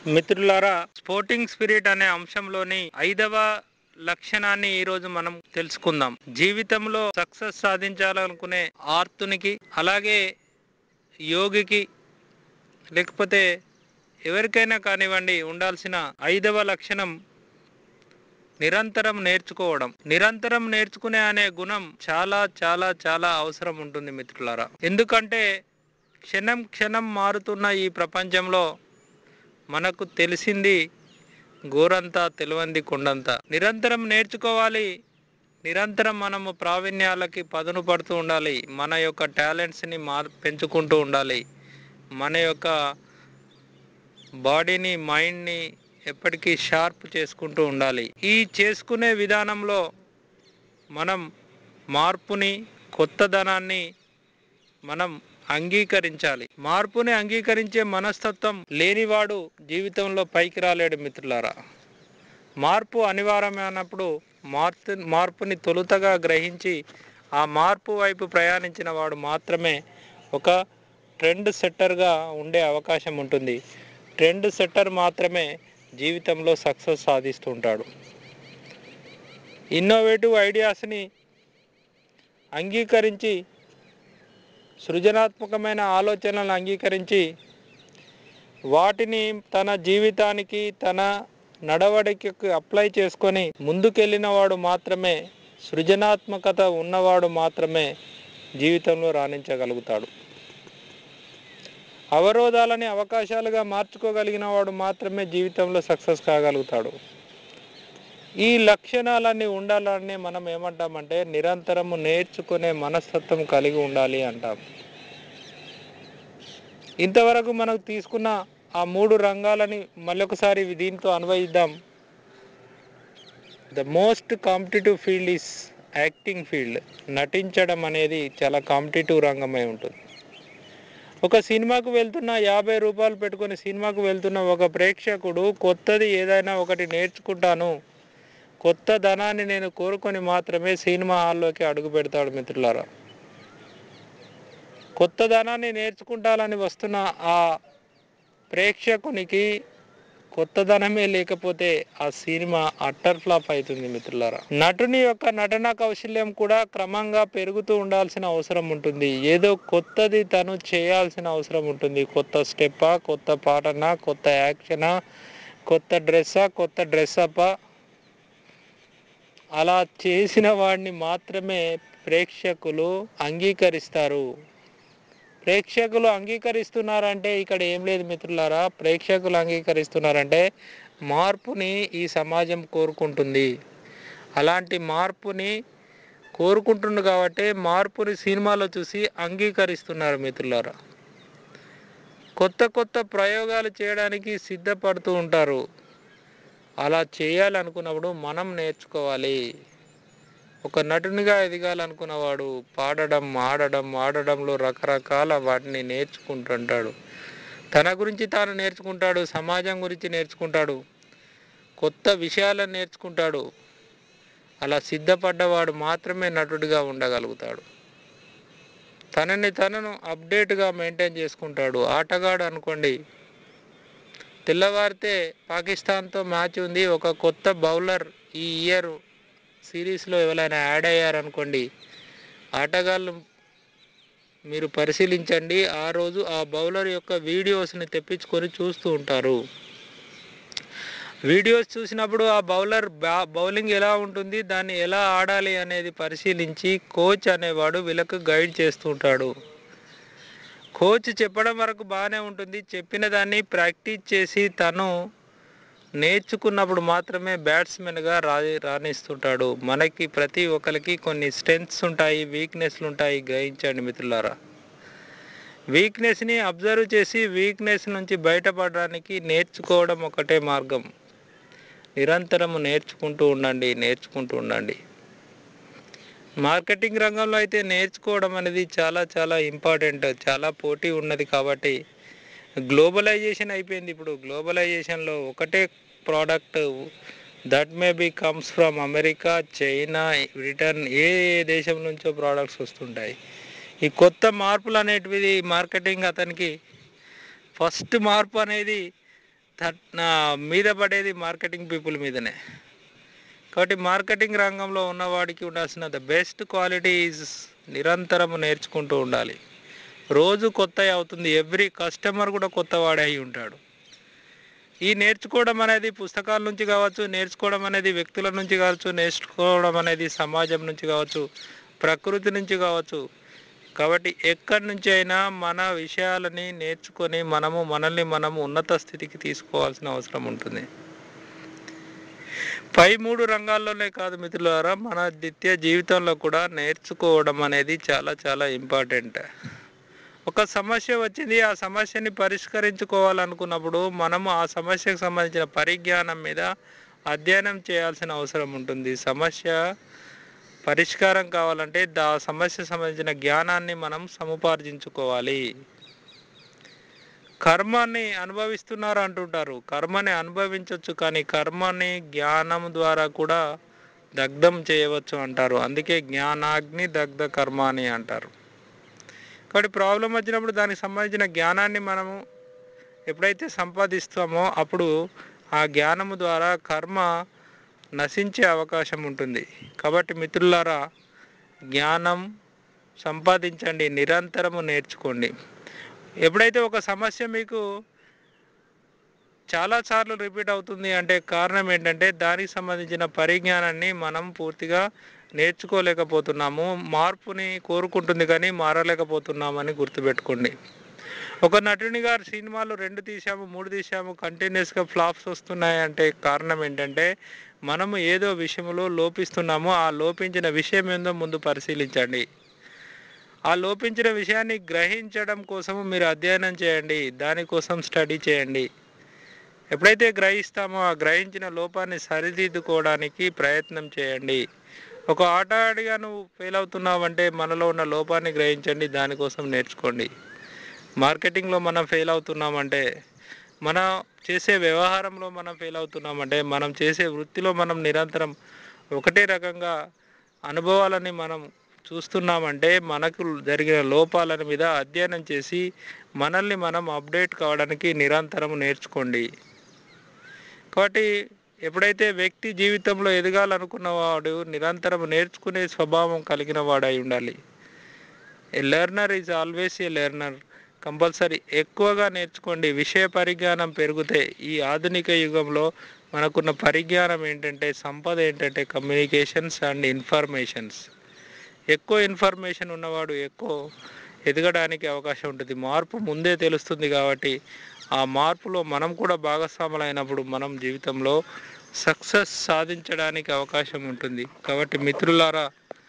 మిత్రులారా sporting spirit అనే అంశంలోని ఐదవ లక్షణాన్ని ఈ రోజు మనం తెలుసుకుందాం జీవితంలో సక్సెస్ సాధించాలనుకునే ఆర్తునికి అలాగే యోగికి లేకపోతే ఎవరికైనా కానివ్వండి ఉండాల్సిన ఐదవ లక్షణం నిరంతరం నేర్చుకోవడం నిరంతరం నేర్చుకునే అనే గుణం చాలా చాలా చాలా అవసరం ఉంటుంది మిత్రులారా ఎందుకంటే క్షణం క్షణం మారుతున్న ఈ ప్రపంచంలో మనకు తెలిసింది గోరంతా తెలివంది కొండంతా నిరంతరం నేర్చుకోవాలి నిరంతరం మనము ప్రావీణ్యాలకి పదును పడుతూ ఉండాలి మన యొక్క టాలెంట్స్ని మార్ పెంచుకుంటూ ఉండాలి మన యొక్క బాడీని మైండ్ని ఎప్పటికీ షార్ప్ చేసుకుంటూ ఉండాలి ఈ చేసుకునే విధానంలో మనం మార్పుని కొత్తదనాన్ని మనం అంగీకరించాలి మార్పుని అంగీకరించే మనస్తత్వం లేనివాడు జీవితంలో పైకి రాలేడు మిత్రులారా మార్పు అనివార్యమైనప్పుడు మార్పు మార్పుని తొలుతగా గ్రహించి ఆ మార్పు వైపు ప్రయాణించిన వాడు మాత్రమే ఒక ట్రెండ్ సెట్టర్గా ఉండే అవకాశం ఉంటుంది ట్రెండ్ సెట్టర్ మాత్రమే జీవితంలో సక్సెస్ సాధిస్తూ ఉంటాడు ఇన్నోవేటివ్ ఐడియాస్ని అంగీకరించి సృజనాత్మకమైన ఆలోచనలను అంగీకరించి వాటిని తన జీవితానికి తన నడవడికకు అప్లై చేసుకొని ముందుకెళ్ళిన వాడు మాత్రమే సృజనాత్మకత ఉన్నవాడు మాత్రమే జీవితంలో రాణించగలుగుతాడు అవరోధాలని అవకాశాలుగా మార్చుకోగలిగిన వాడు మాత్రమే జీవితంలో సక్సెస్ కాగలుగుతాడు ఈ లక్షణాలన్నీ ఉండాలని మనం ఏమంటామంటే నిరంతరము నేర్చుకునే మనస్తత్వం కలిగి ఉండాలి అంటాం ఇంతవరకు మనకు తీసుకున్న ఆ మూడు రంగాలని మళ్ళొకసారి దీంతో అన్వయిద్దాం the most competitive field is acting field నటించడం అనేది చాలా కాంపిటేటివ్ రంగమై ఉంటుంది ఒక సినిమాకు వెళ్తున్న యాభై రూపాయలు పెట్టుకొని సినిమాకు వెళ్తున్న ఒక ప్రేక్షకుడు కొత్తది ఏదైనా ఒకటి నేర్చుకుంటాను కొత్త ధనాన్ని నేను కోరుకొని మాత్రమే సినిమా హాల్లోకి అడుగు పెడతాడు మిత్రులారా కొత్త ధనాన్ని నేర్చుకుంటాలని వస్తున్న ఆ ప్రేక్షకునికి కొత్తదనమే లేకపోతే ఆ సినిమా అట్టర్ ఫ్లాప్ అవుతుంది మిత్రులారా నటుని యొక్క నటన కౌశల్యం కూడా క్రమంగా పెరుగుతూ ఉండాల్సిన అవసరం ఉంటుంది ఏదో కొత్తది తను చేయాల్సిన అవసరం ఉంటుంది కొత్త స్టెప్పా కొత్త పాటనా కొత్త యాక్షనా కొత్త డ్రెస్సా కొత్త డ్రెస్అప్పా అలా చేసిన వాడిని మాత్రమే ప్రేక్షకులు అంగీకరిస్తారు ప్రేక్షకులు అంగీకరిస్తున్నారంటే ఇక్కడ ఏం లేదు మిత్రులారా ప్రేక్షకులు అంగీకరిస్తున్నారంటే మార్పుని ఈ సమాజం కోరుకుంటుంది అలాంటి మార్పుని కోరుకుంటుంది కాబట్టి మార్పుని సినిమాలో చూసి అంగీకరిస్తున్నారు మిత్రులారా కొత్త కొత్త ప్రయోగాలు చేయడానికి సిద్ధపడుతూ ఉంటారు అలా చేయాలనుకున్నప్పుడు మనం నేర్చుకోవాలి ఒక నటునిగా ఎదగాలనుకున్నవాడు పాడడం ఆడడం ఆడడంలో రకరకాల వాటిని నేర్చుకుంటుంటాడు తన గురించి తాను నేర్చుకుంటాడు సమాజం గురించి నేర్చుకుంటాడు కొత్త విషయాలను నేర్చుకుంటాడు అలా సిద్ధపడ్డవాడు మాత్రమే నటుడిగా ఉండగలుగుతాడు తనని తనను అప్డేట్గా మెయింటైన్ చేసుకుంటాడు ఆటగాడు అనుకోండి తెల్లవారితే పాకిస్తాన్తో మ్యాచ్ ఉంది ఒక కొత్త బౌలర్ ఈ ఇయర్ సిరీస్లో ఎవరైనా యాడ్ అయ్యారనుకోండి ఆటగాళ్ళు మీరు పరిశీలించండి ఆ రోజు ఆ బౌలర్ యొక్క వీడియోస్ని తెప్పించుకొని చూస్తూ ఉంటారు వీడియోస్ చూసినప్పుడు ఆ బౌలర్ బా బౌలింగ్ ఎలా ఉంటుంది దాన్ని ఎలా ఆడాలి అనేది పరిశీలించి కోచ్ అనేవాడు వీళ్ళకు గైడ్ చేస్తూ ఉంటాడు కోచ్ చెప్పడం వరకు బాగానే ఉంటుంది చెప్పిన దాన్ని ప్రాక్టీస్ చేసి తను నేర్చుకున్నప్పుడు మాత్రమే బ్యాట్స్మెన్గా రా రాణిస్తుంటాడు మనకి ప్రతి ఒక్కరికి కొన్ని స్ట్రెంగ్స్ ఉంటాయి వీక్నెస్లు ఉంటాయి గ్రహించండి మిత్రులారా వీక్నెస్ని అబ్జర్వ్ చేసి వీక్నెస్ నుంచి బయటపడడానికి నేర్చుకోవడం ఒకటే మార్గం నిరంతరము నేర్చుకుంటూ ఉండండి నేర్చుకుంటూ ఉండండి మార్కెటింగ్ రంగంలో అయితే నేర్చుకోవడం అనేది చాలా చాలా ఇంపార్టెంట్ చాలా పోటీ ఉన్నది కాబట్టి గ్లోబలైజేషన్ అయిపోయింది ఇప్పుడు గ్లోబలైజేషన్లో ఒకటే product that may be comes from America China Britain ఏ ఏ దేశం నుంచో ప్రోడక్ట్స్ వస్తుంటాయి ఈ కొత్త మార్పులు అనేటివి మార్కెటింగ్ అతనికి ఫస్ట్ మార్పు అనేది థట్ నా మీద పడేది మార్కెటింగ్ పీపుల్ మీదనే కాబట్టి మార్కెటింగ్ రంగంలో ఉన్నవాడికి ఉండాల్సిన ద బెస్ట్ క్వాలిటీ ఈజ్ నిరంతరము నేర్చుకుంటూ ఉండాలి రోజు కొత్త అవుతుంది ఎవ్రీ కస్టమర్ కూడా కొత్త వాడే అయి ఉంటాడు ఈ నేర్చుకోవడం అనేది పుస్తకాల నుంచి కావచ్చు నేర్చుకోవడం అనేది వ్యక్తుల నుంచి కావచ్చు నేర్చుకోవడం అనేది సమాజం నుంచి కావచ్చు ప్రకృతి నుంచి కావచ్చు కాబట్టి ఎక్కడి నుంచి అయినా మన విషయాలని నేర్చుకొని మనము మనల్ని మనము ఉన్నత స్థితికి తీసుకోవాల్సిన అవసరం ఉంటుంది పై మూడు రంగాల్లోనే కాదు మిత్రులారా మన నిత్య జీవితంలో కూడా నేర్చుకోవడం అనేది చాలా చాలా ఇంపార్టెంట్ ఒక సమస్య వచ్చింది ఆ సమస్యని పరిష్కరించుకోవాలనుకున్నప్పుడు మనము ఆ సమస్యకు సంబంధించిన పరిజ్ఞానం మీద అధ్యయనం చేయాల్సిన అవసరం ఉంటుంది సమస్య పరిష్కారం కావాలంటే దా సమస్య సంబంధించిన జ్ఞానాన్ని మనం సముపార్జించుకోవాలి కర్మాన్ని అనుభవిస్తున్నారు అంటుంటారు కర్మని అనుభవించవచ్చు కానీ కర్మని జ్ఞానం ద్వారా కూడా దగ్ధం చేయవచ్చు అంటారు అందుకే జ్ఞానాగ్ని దగ్ధ కర్మ అని అంటారు కాబట్టి ప్రాబ్లం వచ్చినప్పుడు దానికి సంబంధించిన జ్ఞానాన్ని మనము ఎప్పుడైతే సంపాదిస్తామో అప్పుడు ఆ జ్ఞానము ద్వారా కర్మ నశించే అవకాశం ఉంటుంది కాబట్టి మిత్రులారా జ్ఞానం సంపాదించండి నిరంతరము నేర్చుకోండి ఎప్పుడైతే ఒక సమస్య మీకు చాలాసార్లు రిపీట్ అవుతుంది అంటే కారణం ఏంటంటే దానికి సంబంధించిన పరిజ్ఞానాన్ని మనం పూర్తిగా నేర్చుకోలేకపోతున్నాము మార్పుని కోరుకుంటుంది కానీ మారలేకపోతున్నామని గుర్తుపెట్టుకోండి ఒక నటుని గారు సినిమాలు రెండు తీసాము మూడు తీసాము కంటిన్యూస్గా ఫ్లాప్స్ వస్తున్నాయి అంటే కారణం ఏంటంటే మనము ఏదో విషయంలో లోపిస్తున్నాము ఆ లోపించిన విషయం ఏందో ముందు పరిశీలించండి ఆ లోపించిన విషయాన్ని గ్రహించడం కోసము మీరు అధ్యయనం చేయండి దానికోసం స్టడీ చేయండి ఎప్పుడైతే గ్రహిస్తామో ఆ గ్రహించిన లోపాన్ని సరిదిద్దుకోవడానికి ప్రయత్నం చేయండి ఒక ఆట ఆడిగా నువ్వు ఫెయిల్ అవుతున్నావంటే మనలో ఉన్న లోపాన్ని గ్రహించండి దానికోసం నేర్చుకోండి మార్కెటింగ్లో మనం ఫెయిల్ అవుతున్నామంటే మన చేసే వ్యవహారంలో మనం ఫెయిల్ అవుతున్నామంటే మనం చేసే వృత్తిలో మనం నిరంతరం ఒకటే రకంగా అనుభవాలని మనం చూస్తున్నామంటే మనకు జరిగిన లోపాల మీద అధ్యయనం చేసి మనల్ని మనం అప్డేట్ కావడానికి నిరంతరం నేర్చుకోండి కాబట్టి ఎప్పుడైతే వ్యక్తి జీవితంలో ఎదగాలనుకున్నవాడు నిరంతరం నేర్చుకునే స్వభావం కలిగిన వాడై ఉండాలి a learner is always a learner compulsory ఎక్కువగా నేర్చుకోండి విషయ పరిజ్ఞానం పెరిగితే ఈ ఆధునిక యుగంలో మనకున్న పరిజ్ఞానం ఏంటంటే సంపద ఏంటంటే కమ్యూనికేషన్స్ అండ్ ఇన్ఫర్మేషన్స్ ఎక్కువ ఇన్ఫర్మేషన్ ఉన్నవాడు ఎక్కువ ఎదగడానికి అవకాశం ఉంటుంది మార్పు ముందే తెలుస్తుంది కాబట్టి ఆ మార్పులో మనం కూడా భాగస్వాములు అయినప్పుడు మనం జీవితంలో సక్సెస్ సాధించడానికి అవకాశం ఉంటుంది కాబట్టి మిత్రులారా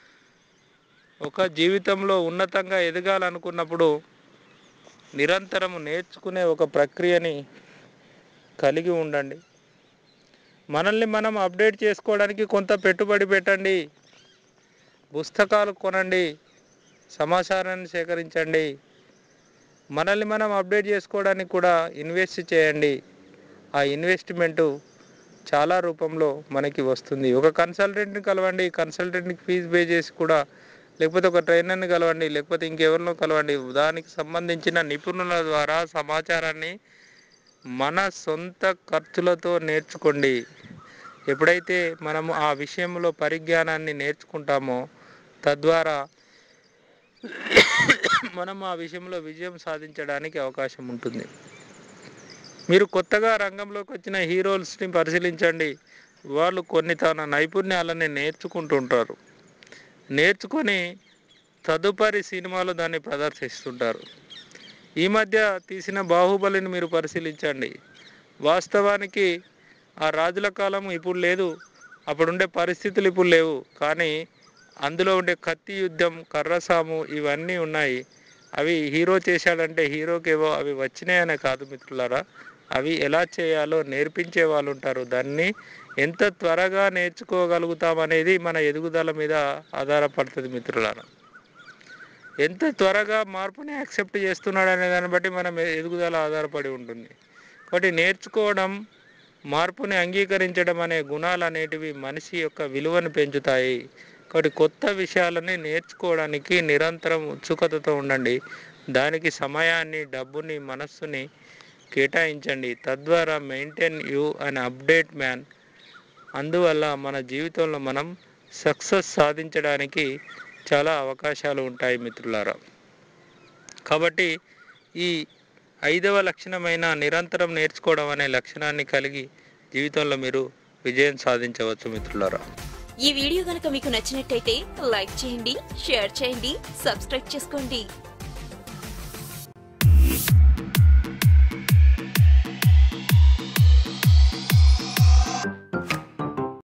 ఒక జీవితంలో ఉన్నతంగా ఎదగాలనుకున్నప్పుడు నిరంతరం నేర్చుకునే ఒక ప్రక్రియని కలిగి ఉండండి మనల్ని మనం అప్డేట్ చేసుకోవడానికి కొంత పెట్టుబడి పెట్టండి పుస్తకాలు కొనండి సమాచారాన్ని సేకరించండి మనల్ని మనం అప్డేట్ చేసుకోవడానికి కూడా ఇన్వెస్ట్ చేయండి ఆ ఇన్వెస్ట్మెంటు చాలా రూపంలో మనకి వస్తుంది ఒక కన్సల్టెంట్ని కలవండి కన్సల్టెంట్కి ఫీజు పే చేసి కూడా లేకపోతే ఒక ట్రైనర్ని కలవండి లేకపోతే ఇంకెవరినో కలవండి దానికి సంబంధించిన నిపుణుల ద్వారా సమాచారాన్ని మన సొంత ఖర్చులతో నేర్చుకోండి ఎప్పుడైతే మనము ఆ విషయంలో పరిజ్ఞానాన్ని నేర్చుకుంటామో తద్వారా మనం ఆ విషయంలో విజయం సాధించడానికి అవకాశం ఉంటుంది మీరు కొత్తగా రంగంలోకి వచ్చిన హీరోస్ని పరిశీలించండి వాళ్ళు కొన్ని తన నైపుణ్యాలని నేర్చుకుంటుంటారు నేర్చుకొని తదుపరి సినిమాలో దాన్ని ప్రదర్శిస్తుంటారు ఈ మధ్య తీసిన బాహుబలిని మీరు పరిశీలించండి వాస్తవానికి ఆ రాజుల కాలం ఇప్పుడు లేదు అప్పుడుండే పరిస్థితులు ఇప్పుడు లేవు కానీ అందులో ఉండే కత్తి యుద్ధం కర్రసాము ఇవన్నీ ఉన్నాయి అవి హీరో చేశాడంటే హీరోకి ఏవో అవి వచ్చినాయనే కాదు మిత్రులారా అవి ఎలా చేయాలో నేర్పించే వాళ్ళు ఉంటారు దాన్ని ఎంత త్వరగా నేర్చుకోగలుగుతాం అనేది మన ఎదుగుదల మీద ఆధారపడుతుంది మిత్రులారా ఎంత త్వరగా మార్పుని యాక్సెప్ట్ చేస్తున్నాడు అనే దాన్ని బట్టి మనం ఎదుగుదల ఆధారపడి ఉంటుంది కాబట్టి నేర్చుకోవడం మార్పుని అంగీకరించడం అనే గుణాలు అనేటివి మనిషి యొక్క విలువను పెంచుతాయి కాబట్టి కొత్త విషయాలని నేర్చుకోవడానికి నిరంతరం ఉత్సుకతతో ఉండండి దానికి సమయాన్ని డబ్బుని మనస్సుని కేటాయించండి తద్వారా maintain you and update man అందువల్ల మన జీవితంలో మనం సక్సెస్ సాధించడానికి చాలా అవకాశాలు ఉంటాయి మిత్రులారా కాబట్టి ఈ ఐదవ లక్షణమైన నిరంతరం నేర్చుకోవడం అనే లక్షణాన్ని కలిగి జీవితంలో మీరు విజయం సాధించవచ్చు మిత్రులారా ఈ వీడియో గనుక మీకు నచ్చినట్టయితే లైక్ చేయండి షేర్ చేయండి సబ్స్క్రైబ్ చేసుకోండి